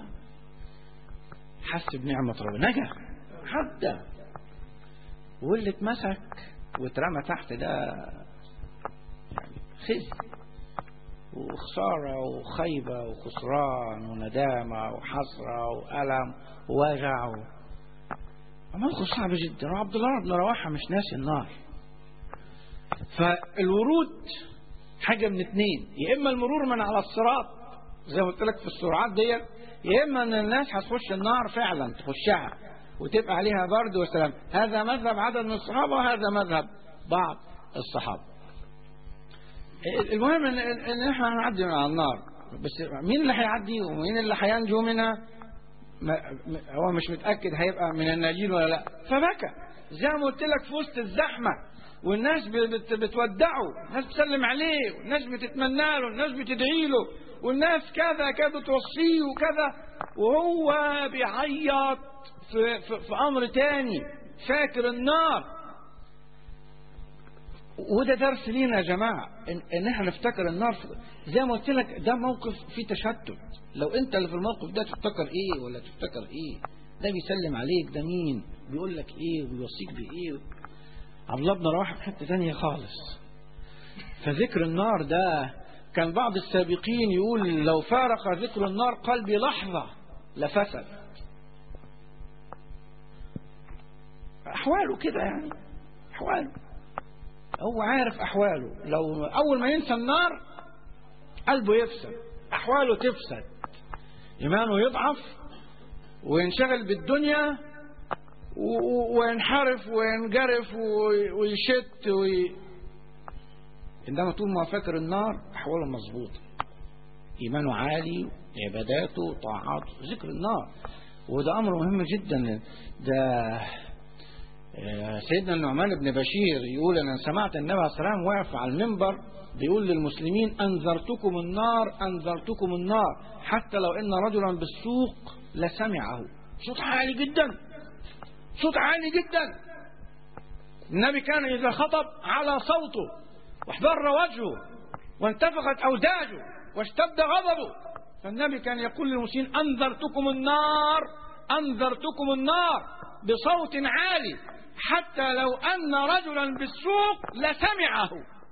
حس بنعمة ربنا نجا حتى واللي اتمسك واترمى تحت ده يعني خزي وخسارة وخيبة وخسران وندامة وحسرة وألم ووجع موقف صعب جدا وعبد الله بن رواحة مش ناسي النار فالورود حاجة من اتنين يا إما المرور من على الصراط زي ما قلت لك في السرعات ديت يا إما أن الناس هتخش النار فعلا تخشها وتبقى عليها برد وسلام هذا مذهب عدد من الصحابة وهذا مذهب بعض الصحابة المهم ان, إن احنا هنعدي من على النار بس مين اللي هيعدي ومين اللي هينجو منها هو مش متأكد هيبقى من الناجين ولا لا فبكى زي ما قلت لك في وسط الزحمة والناس بت بتودعه الناس بتسلم عليه والناس بتتمنى له والناس بتدعي له والناس كذا كذا توصيه وكذا وهو بيعيط في, في, في أمر تاني فاكر النار وده درس لينا يا جماعة إن, إن احنا نفتكر النار زي ما قلت لك ده موقف فيه تشتت لو انت اللي في الموقف ده تفتكر ايه ولا تفتكر ايه ده بيسلم عليك ده مين بيقول لك ايه وبيوصيك بايه عبد الله بن رواحه في حته ثانيه خالص فذكر النار ده كان بعض السابقين يقول لو فارق ذكر النار قلبي لحظة لفسد أحواله كده يعني أحواله هو عارف أحواله لو أول ما ينسى النار قلبه يفسد أحواله تفسد إيمانه يضعف وينشغل بالدنيا وينحرف وينجرف ويشت وي... إنما طول ما فاكر النار أحواله مظبوطة إيمانه عالي عباداته طاعاته ذكر النار وده أمر مهم جدا ده سيدنا النعمان بن بشير يقول أنا سمعت النبي عليه الصلاة والسلام واقف على المنبر بيقول للمسلمين أنذرتكم النار أنذرتكم النار حتى لو إن رجلا بالسوق لسمعه صوت عالي جدا صوت عالي جدا النبي كان إذا خطب على صوته واحمر وجهه وانتفخت أوداجه واشتد غضبه فالنبي كان يقول للمسلمين أنذرتكم النار أنذرتكم النار بصوت عالي حتى لو أن رجلا بالسوق لسمعه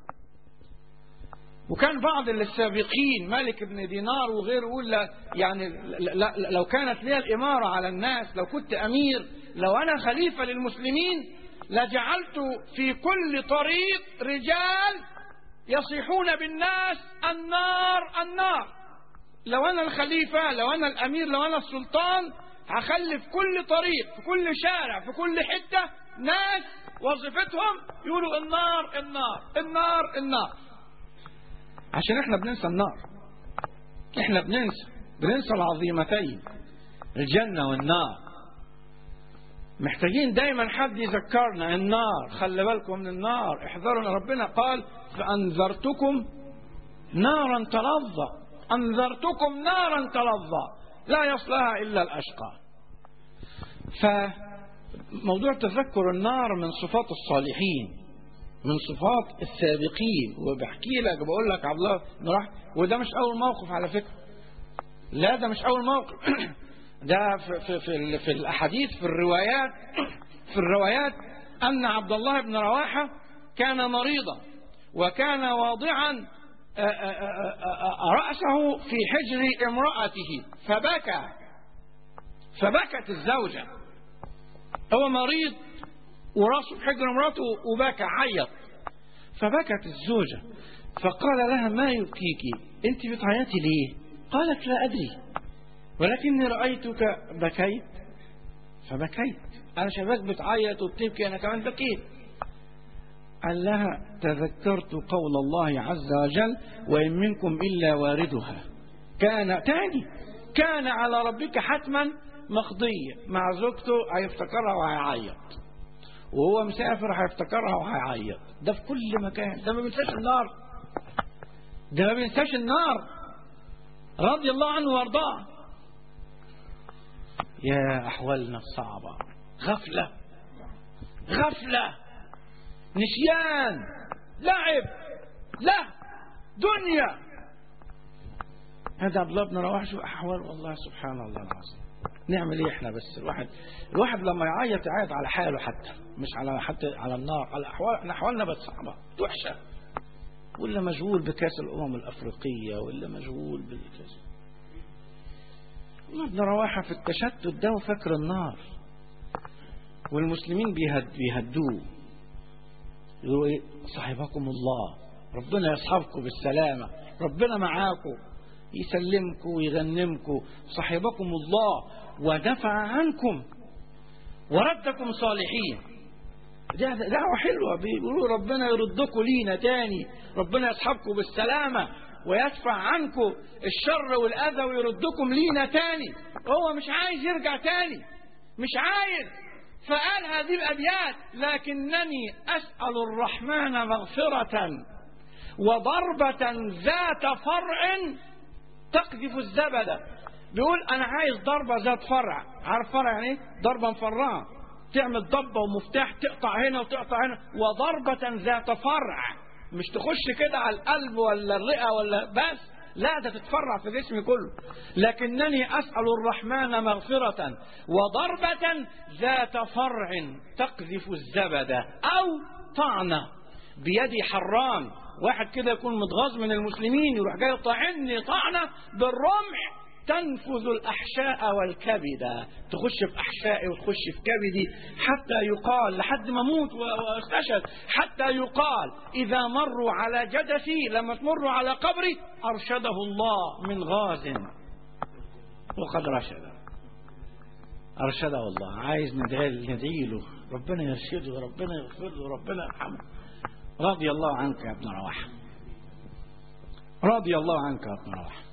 وكان بعض السابقين مالك بن دينار وغيره يقول لا يعني لا لو كانت لي الإمارة على الناس لو كنت أمير لو أنا خليفة للمسلمين لجعلت في كل طريق رجال يصيحون بالناس النار النار لو أنا الخليفة لو أنا الأمير لو أنا السلطان هخلي في كل طريق في كل شارع في كل حتة ناس وظيفتهم يقولوا النار النار النار النار عشان احنا بننسى النار احنا بننسى بننسى العظيمتين الجنة والنار محتاجين دايما حد يذكرنا النار خلي بالكم من النار احذروا ربنا قال فأنذرتكم نارا تلظى أنذرتكم نارا تلظى لا يصلها إلا الأشقى فموضوع تذكر النار من صفات الصالحين من صفات السابقين وبحكي لك بقول لك عبد الله بن راح وده مش اول موقف على فكره لا ده مش اول موقف ده في في في, في الاحاديث في الروايات في الروايات ان عبد الله بن رواحه كان مريضا وكان واضعا رأسه في حجر امرأته فبكى فبكت الزوجة هو مريض وراسه في حجر امراته وبكى عيط فبكت الزوجة فقال لها ما يبكيك انت بتعيطي ليه قالت لا أدري ولكني رأيتك بكيت فبكيت أنا شبك بتعيط وبتبكي أنا كمان بكيت قال لها تذكرت قول الله عز وجل وإن منكم إلا واردها كان تاني كان على ربك حتما مقضية مع زوجته هيفتكرها وهيعيط وهو مسافر هيفتكرها وهيعيط ده في كل مكان ده ما بينساش النار ده ما بينساش النار رضي الله عنه وارضاه يا احوالنا الصعبه غفله غفله نسيان لعب لا دنيا هذا عبد الله بن رواحه شو احوال والله سبحان الله العظيم نعمل ايه احنا بس الواحد الواحد لما يعيط يعيط على حاله حتى مش على حتى على النار على احوال احنا احوالنا بقت صعبه وحشه ولا مشغول بكاس الامم الافريقيه ولا مشغول بالكاس ابن رواحه في التشتت ده وفكر النار والمسلمين بيهد بيهدوه يقولوا ايه صاحبكم الله ربنا يصحبكم بالسلامه ربنا معاكم يسلمكم ويغنمكم صاحبكم الله ودفع عنكم وردكم صالحين دعوة حلوة بيقولوا ربنا يردكم لينا تاني ربنا يصحبكم بالسلامة ويدفع عنكم الشر والأذى ويردكم لينا تاني هو مش عايز يرجع تاني مش عايز فقال هذه الأبيات لكنني أسأل الرحمن مغفرة وضربة ذات فرع تقذف الزبدة بيقول أنا عايز ضربة ذات فرع عارف فرع يعني ايه؟ ضربة مفرعة تعمل ضبة ومفتاح تقطع هنا وتقطع هنا وضربة ذات فرع مش تخش كده على القلب ولا الرئة ولا بس لا ده تتفرع في جسمي كله لكنني أسأل الرحمن مغفرة وضربة ذات فرع تقذف الزبدة أو طعنة بيدي حرام واحد كده يكون متغاظ من المسلمين يروح جاي طعني طعنة بالرمح تنفذ الأحشاء والكبد تخش في أحشائي وتخش في كبدي حتى يقال لحد ما أموت واستشهد حتى يقال إذا مروا على جدثي لما تمروا على قبري أرشده الله من غاز وقد رشد أرشده الله عايز ندعي ندعي له ربنا يرشده وربنا يغفر له وربنا يرحمه رضي الله عنك يا ابن رواحة رضي الله عنك يا ابن رواحة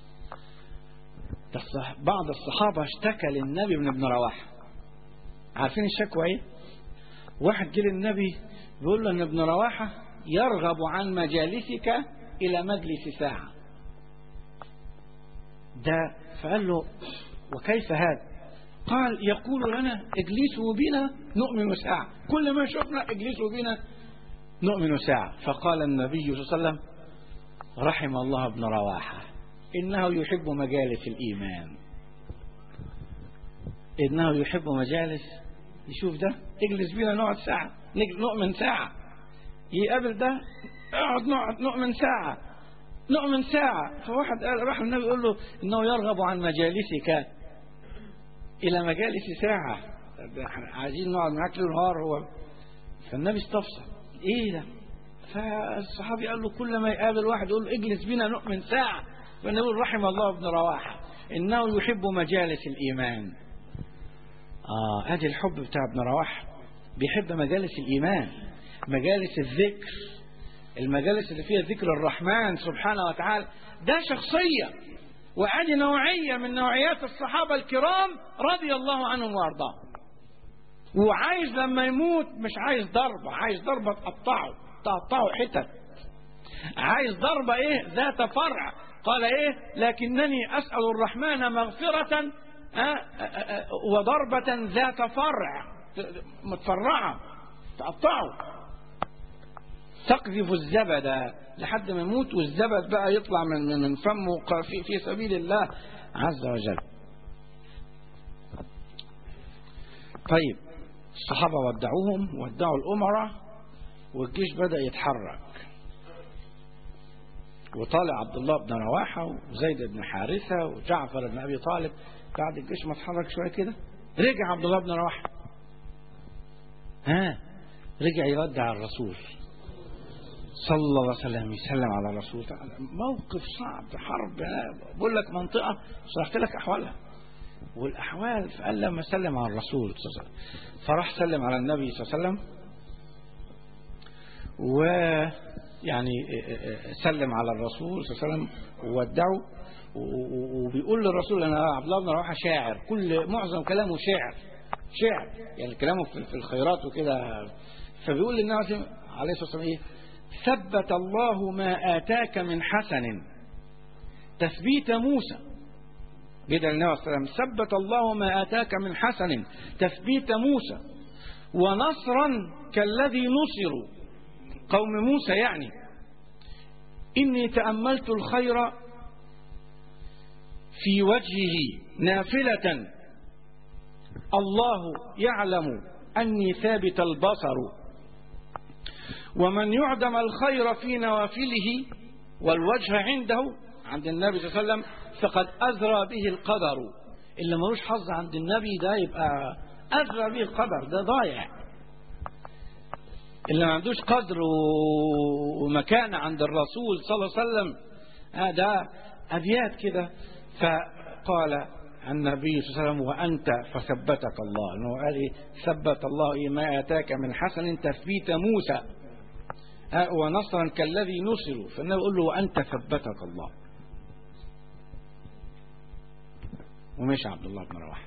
بعض الصحابة اشتكى للنبي من ابن رواحة عارفين الشكوى ايه واحد جه للنبي بيقول له ان ابن رواحة يرغب عن مجالسك الى مجلس ساعة ده فقال له وكيف هذا قال يقول لنا اجلسوا بنا نؤمن ساعة كل ما شفنا اجلسوا بنا نؤمن ساعة فقال النبي صلى الله عليه وسلم رحم الله ابن رواحة إنه يحب مجالس الإيمان إنه يحب مجالس يشوف ده اجلس بينا نقعد ساعة نؤمن ساعة يقابل ده اقعد نقعد نؤمن ساعة نؤمن ساعة فواحد قال راح النبي يقول له إنه يرغب عن مجالسك إلى مجالس ساعة عايزين نقعد معاك ليل نهار هو فالنبي استفسر إيه ده فالصحابي قال له كل ما يقابل واحد يقول له اجلس بنا نؤمن ساعة فالنبي يقول رحم الله ابن رواحة إنه يحب مجالس الإيمان آه أدي الحب بتاع ابن رواحة بيحب مجالس الإيمان مجالس الذكر المجالس اللي فيها ذكر الرحمن سبحانه وتعالى ده شخصية وأدي نوعية من نوعيات الصحابة الكرام رضي الله عنهم وأرضاهم وعايز لما يموت مش عايز ضربة عايز ضربة تقطعه تقطعه حتت عايز ضربة ايه ذات فرع قال ايه لكنني أسأل الرحمن مغفرة وضربة ذات فرع متفرعة تقطعه تقذف الزبد لحد ما يموت والزبد بقى يطلع من من فمه في, في سبيل الله عز وجل طيب الصحابة ودعوهم ودعوا الأمراء والجيش بدأ يتحرك وطالع عبد الله بن رواحة وزيد بن حارثة وجعفر بن أبي طالب بعد الجيش ما اتحرك شوية كده رجع عبد الله بن رواحة ها رجع يودع الرسول صلى الله عليه وسلم يسلم على الرسول تعالى موقف صعب حرب بقول لك منطقة شرحت لك أحوالها والأحوال فقال لما سلم على الرسول صلى الله عليه وسلم فراح سلم على النبي صلى الله عليه وسلم ويعني سلم على الرسول صلى الله عليه وسلم وودعه وبيقول للرسول انا عبد الله بن رواحه شاعر كل معظم كلامه شعر شعر يعني كلامه في الخيرات وكده فبيقول للنبي عليه الصلاه والسلام ايه ثبت الله ما آتاك من حسن تثبيت موسى بدأ النبي صلى الله عليه وسلم ثبت الله ما آتاك من حسن تثبيت موسى ونصرا كالذي نصروا قوم موسى يعني إني تأملت الخير في وجهه نافلة الله يعلم أني ثابت البصر ومن يعدم الخير في نوافله والوجه عنده عند النبي صلى الله عليه وسلم فقد أذرى به القدر اللي ملوش حظ عند النبي ده يبقى أذرى به القدر ده ضايع اللي ما عندوش قدر ومكانة عند الرسول صلى الله عليه وسلم ده أبيات كده فقال النبي صلى الله عليه وسلم وأنت فثبتك الله أنه قال إيه ثبت الله ما أتاك من حسن تثبيت موسى ونصرا كالذي نصروا فالنبي يقول له وأنت ثبتك الله ومشى عبد الله بن رواحه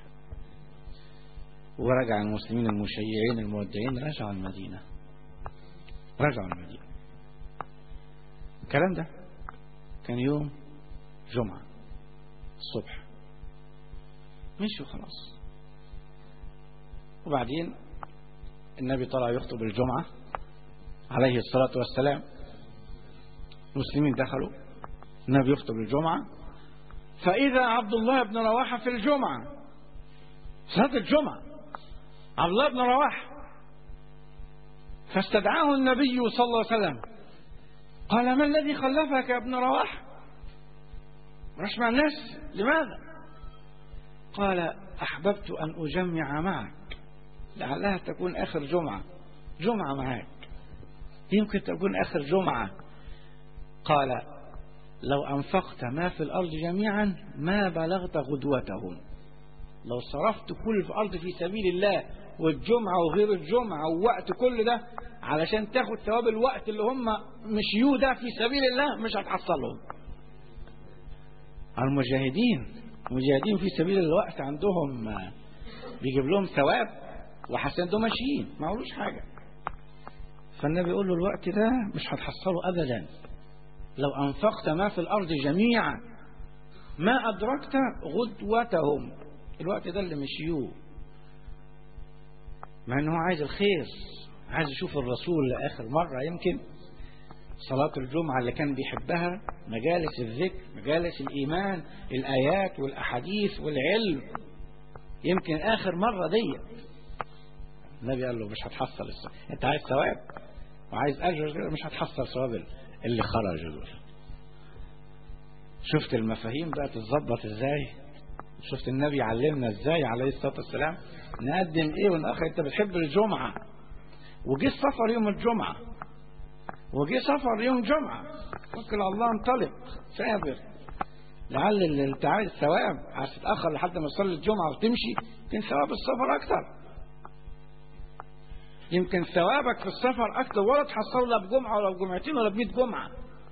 ورجع المسلمين المشيعين المودعين رجعوا المدينة رجعوا المدينة الكلام ده كان يوم جمعة الصبح مشوا خلاص وبعدين النبي طلع يخطب الجمعة عليه الصلاة والسلام المسلمين دخلوا النبي يخطب الجمعة فإذا عبد الله بن رواحة في الجمعة صلاة الجمعة عبد الله بن رواحة فاستدعاه النبي صلى الله عليه وسلم قال ما الذي خلفك يا ابن رواحة مش مع الناس لماذا قال أحببت أن أجمع معك لعلها تكون آخر جمعة جمعة معك يمكن تكون آخر جمعة قال لو أنفقت ما في الأرض جميعا ما بلغت غدوتهم لو صرفت كل الأرض في سبيل الله والجمعة وغير الجمعة ووقت كل ده علشان تاخد ثواب الوقت اللي هم مشيوه ده في سبيل الله مش هتحصلهم المجاهدين المجاهدين في سبيل الوقت عندهم آه، بيجيب لهم ثواب وحسن دول ماشيين ما عملوش حاجة فالنبي يقول له الوقت ده مش هتحصله أبدا لو أنفقت ما في الأرض جميعا ما أدركت غدوتهم الوقت ده اللي مشيوه مع أنه عايز الخير عايز يشوف الرسول لآخر مرة يمكن صلاة الجمعة اللي كان بيحبها مجالس الذكر مجالس الإيمان الآيات والأحاديث والعلم يمكن آخر مرة دي النبي قال له مش هتحصل الثواب انت عايز ثواب وعايز اجر مش هتحصل ثواب اللي خرجوا دول شفت المفاهيم بقى تتظبط ازاي شفت النبي علمنا ازاي عليه الصلاه والسلام نقدم ايه ونأخر انت بتحب الجمعه وجه السفر يوم الجمعه وجه سفر يوم جمعه توكل على الله انطلق سافر لعل اللي انت عايز ثواب عايز تتاخر لحد ما تصلي الجمعه وتمشي يمكن ثواب السفر اكتر يمكن ثوابك في السفر اكتر ولا تحصل لا بجمعه ولا بجمعتين ولا ب جمعه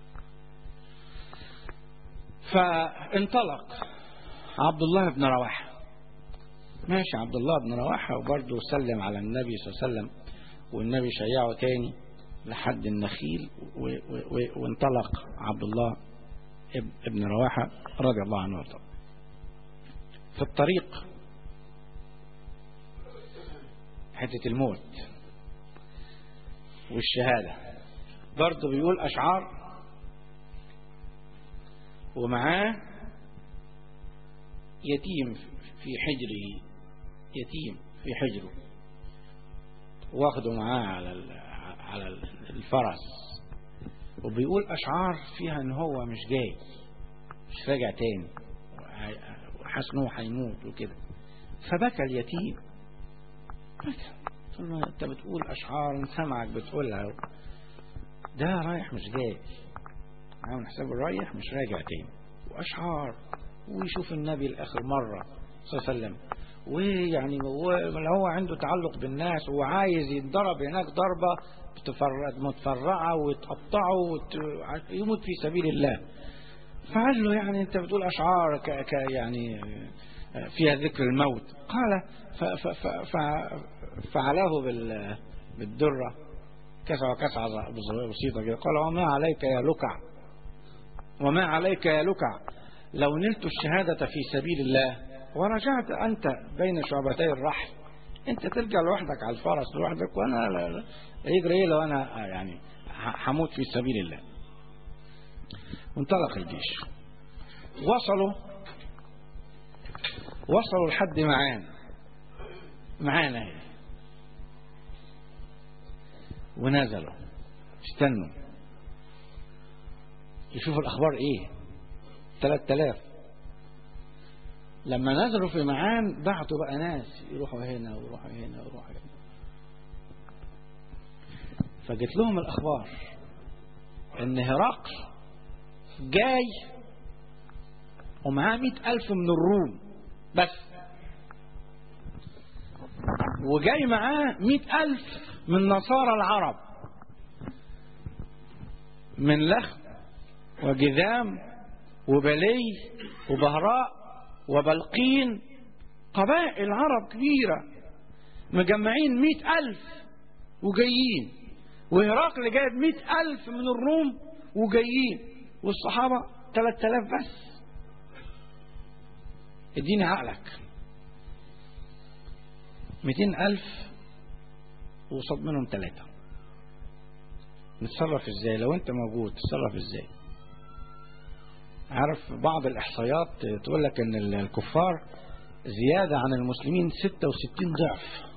فانطلق عبد الله بن رواحه ماشي عبد الله بن رواحه وبرضه سلم على النبي صلى الله عليه وسلم والنبي شيعه تاني لحد النخيل و- و- و- وانطلق عبد الله اب- ابن رواحه رضي الله عنه وارضاه في الطريق حته الموت والشهادة برضه بيقول أشعار ومعاه يتيم في حجره يتيم في حجره واخده معاه على ال- على الفرس وبيقول أشعار فيها إن هو مش جاي مش راجع تاني وحاسس إن هو هيموت وكده فبكى اليتيم بكى قلت له انت بتقول اشعار سمعك بتقولها ده رايح مش جاي عامل حسابه رايح مش راجع تاني واشعار ويشوف النبي لاخر مره صلى الله عليه وسلم ويعني هو لو هو عنده تعلق بالناس وعايز يتضرب هناك ضربه بتفرق متفرعه وتقطعه وت... يموت في سبيل الله فقال له يعني انت بتقول اشعار ك... ك... يعني فيها ذكر الموت قال ف ف ف ف فعلاه بال بالدرة كسع كسعة بسيطة كده قال وما عليك يا لكع وما عليك يا لكع لو نلت الشهادة في سبيل الله ورجعت أنت بين شعبتي الرحل أنت ترجع لوحدك على الفرس لوحدك وأنا لا لا يجري إيه لو أنا يعني هموت في سبيل الله وانطلق الجيش وصلوا وصلوا لحد معانا معانا هي ونزلوا استنوا يشوفوا الأخبار إيه ثلاث آلاف لما نزلوا في معان بعتوا بقى ناس يروحوا هنا ويروحوا هنا ويروحوا هنا فجت لهم الأخبار إن هرقل جاي ومعاه مئة ألف من الروم بس وجاي معاه مئة ألف من نصارى العرب من لخم وجذام وبلي وبهراء وبلقين قبائل عرب كبيرة مجمعين مئة ألف وجايين وهرقل جايب مئة ألف من الروم وجايين والصحابة ثلاثة آلاف بس اديني عقلك مئتين ألف وصد منهم ثلاثة نتصرف ازاي لو انت موجود تتصرف ازاي عارف بعض الإحصائيات تقول لك ان الكفار زيادة عن المسلمين 66 ضعف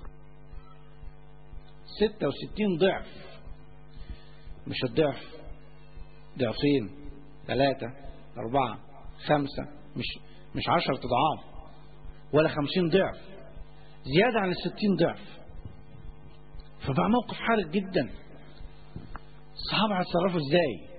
66 ضعف مش الضعف ضعفين ثلاثة أربعة خمسة مش مش عشرة أضعاف ولا خمسين ضعف زيادة عن الستين ضعف فبقى موقف حرج جدا الصحابة هيتصرفوا ازاي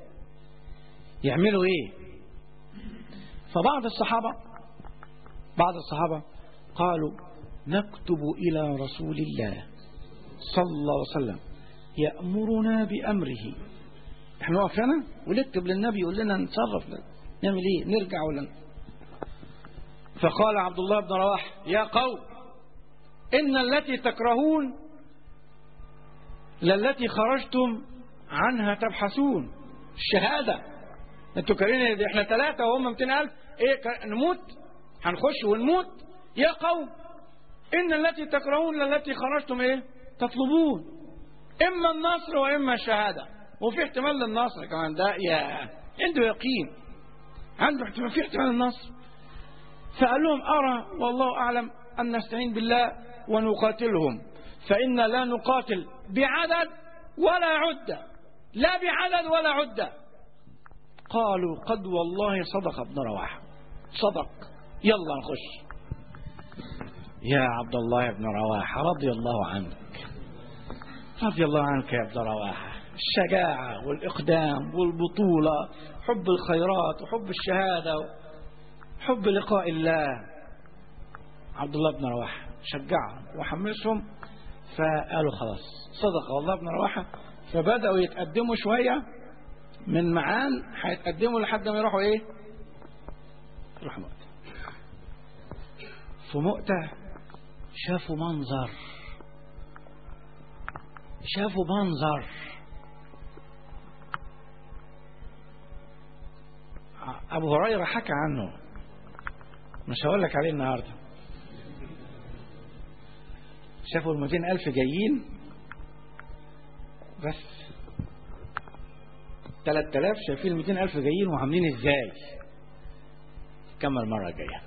يعملوا ايه فبعض الصحابة بعض الصحابة قالوا نكتب إلى رسول الله صلى الله عليه وسلم يأمرنا بأمره احنا نقف هنا ونكتب للنبي يقول لنا نتصرف نعمل ايه نرجع ولا فقال عبد الله بن رواح يا قوم إن التي تكرهون للتي خرجتم عنها تبحثون الشهادة انتوا كارين احنا ثلاثة وهم 200 ألف ايه نموت هنخش ونموت يا قوم إن التي تكرهون للتي خرجتم ايه تطلبون إما النصر وإما الشهادة وفي احتمال للنصر كمان ده يا عنده يقين عنده احتمال في احتمال النصر فقال لهم أرى والله أعلم أن نستعين بالله ونقاتلهم فإن لا نقاتل بعدد ولا عدة لا بعدد ولا عدة قالوا قد والله صدق ابن رواحة صدق يلا نخش يا عبد الله بن رواحة رضي الله عنك رضي الله عنك يا ابن رواحة الشجاعة والإقدام والبطولة حب الخيرات وحب الشهادة حب لقاء الله عبد الله بن رواحة شجعهم وحمسهم فقالوا خلاص صدق والله بن رواحة فبدأوا يتقدموا شوية من معان هيتقدموا لحد ما يروحوا ايه يروحوا مؤتة في مؤتة شافوا منظر شافوا منظر أبو هريرة حكى عنه مش هقول لك عليه النهارده شافوا ال ألف جايين بس 3000 شايفين ال ألف جايين وعاملين ازاي كمل المرة الجاية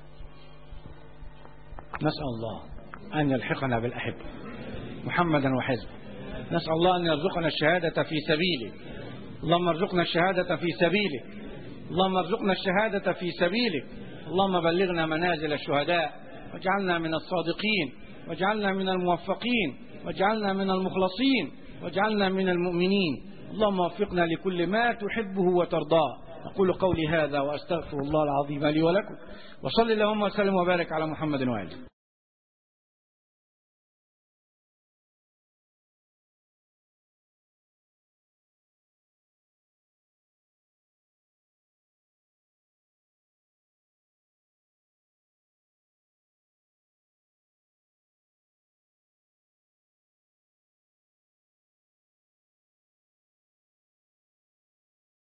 نسأل الله أن يلحقنا بالأحبة محمدا وحزبه نسأل الله أن يرزقنا الشهادة في سبيله اللهم ارزقنا الشهادة في سبيله اللهم ارزقنا الشهادة في سبيلك اللهم بلغنا منازل الشهداء واجعلنا من الصادقين واجعلنا من الموفقين واجعلنا من المخلصين واجعلنا من المؤمنين اللهم وفقنا لكل ما تحبه وترضاه أقول قولي هذا وأستغفر الله العظيم لي ولكم وصل اللهم وسلم وبارك على محمد وآله